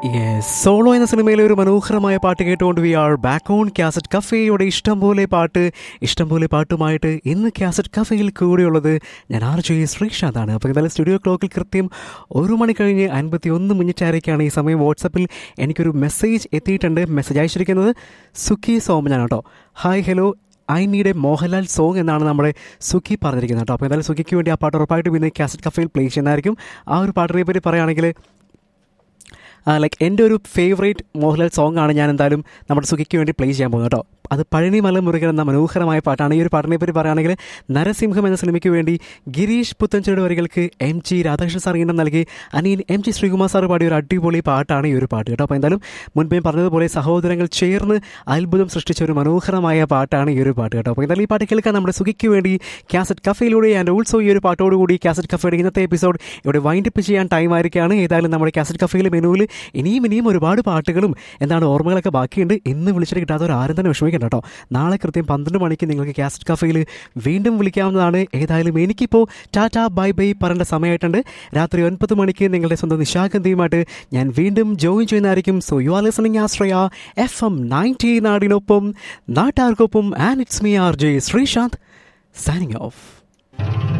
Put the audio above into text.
yes solo എന്ന സിനിമയിലെ ഒരു മനോഹരമായ പാട്ട് കേട്ടുകൊണ്ട് we are back on cassette കഫേയുടെ ഇഷ്ടംപോലെ പാട്ട് ഇഷ്ടംപോലെ പാട്ടുമായിട്ട് ഇന്ന് കാസറ്റ് കഫേയിൽ കൂടെയുള്ളത് ഞാൻ ആർ ജെ ശ്രീശാന്താണ് അപ്പോൾ എന്തായാലും സ്റ്റുഡിയോ ക്ലോക്കിൽ കൃത്യം ഒരു മണി കഴിഞ്ഞ് അൻപത്തി ഒന്ന് മിനിറ്റായിരിക്കാണ് ഈ സമയം വാട്സപ്പിൽ എനിക്കൊരു മെസ്സേജ് എത്തിയിട്ടുണ്ട് മെസ്സേജ് അയച്ചിരിക്കുന്നത് സുഖി സോമനാണ് കേട്ടോ hi hello I need a Mohanlal song എന്നാണ് നമ്മുടെ സുഖി പറഞ്ഞിരിക്കുന്നത് കേട്ടോ അപ്പോൾ എന്തായാലും സുഖിക്ക് വേണ്ടി ആ പാട്ട് ഉറപ്പായിട്ടും ഇന്ന് കാസറ്റ് കഫേയിൽ പ്ലേ ചെയ്യുന്നതായിരിക്കും ആ ഒരു പാട്ടിനെ പറ്റി പറയുകയാണെങ്കിൽ ലൈക്ക് എൻ്റെ ഒരു ഫേവറേറ്റ് മോഹൻലാൽ സോങ് ആണ് ഞാൻ എന്തായാലും നമ്മുടെ സുഖിക്ക് വേണ്ടി പ്ലേ ചെയ്യാൻ പോകുന്നത് കേട്ടോ അത് പഴനി മല മുരുകൻ എന്ന മനോഹരമായ പാട്ടാണ് ഈ ഒരു പാട്ടിനെ പറ്റി പറയുകയാണെങ്കിൽ നരസിംഹം എന്ന സിനിമയ്ക്ക് വേണ്ടി ഗിരീഷ് പുത്തൻചയുടെ വരികൾക്ക് എം ജി രാധാകൃഷ്ണൻ സാർ ഈണം നൽകി അനിയൻ എം ജി ശ്രീകുമാർ സാർ പാടിയ ഒരു അടിപൊളി പാട്ടാണ് ഈ ഒരു പാട്ട് കേട്ടോ അപ്പോൾ എന്തായാലും മുൻപേ പറഞ്ഞതുപോലെ സഹോദരങ്ങൾ ചേർന്ന് അത്ഭുതം സൃഷ്ടിച്ച ഒരു മനോഹരമായ പാട്ടാണ് ഈ ഒരു പാട്ട് കേട്ടോ അപ്പോൾ എന്തായാലും ഈ പാട്ട് കേൾക്കാൻ നമ്മുടെ സുഖിക്ക് വേണ്ടി കാസറ്റ് കഫയിലൂടെ ആൻഡ് ഓൾസോ ഈ ഒരു പാട്ടോടുകൂടി കാസറ്റ് കഫയുടെ ഇന്നത്തെ എപ്പിസോഡ് ഇവിടെ വൈൻഡപ്പ് ചെയ്യാൻ ടൈം ആയിരിക്കുകയാണ് ഏതായാലും നമ്മുടെ കാസറ്റ് കഫയിലെ മെനുവിൽ ഇനിയും ഇനിയും ഒരുപാട് പാട്ടുകളും എന്താണ് ഓർമ്മകളൊക്കെ ബാക്കിയുണ്ട് ഇന്ന് വിളിച്ചിട്ട് കിട്ടാത്തവർ ആരും തന്നെ വിഷമിക്കണ്ട കേട്ടോ നാളെ കൃത്യം പന്ത്രണ്ട് മണിക്ക് നിങ്ങൾക്ക് കാസറ്റ് കഫയിൽ വീണ്ടും വിളിക്കാവുന്നതാണ് ഏതായാലും എനിക്കിപ്പോൾ ടാറ്റ ബൈ ബൈ പറയേണ്ട സമയമായിട്ടുണ്ട് രാത്രി ഒൻപത് മണിക്ക് നിങ്ങളുടെ സ്വന്തം നിശാഗന്ധിയുമായിട്ട് ഞാൻ വീണ്ടും ജോയിൻ ചെയ്യുന്നതായിരിക്കും so you are listening Ashraya F M ninety നാടിനൊപ്പം നാട്ടാർക്കൊപ്പം and it's me R J Sreesanth signing of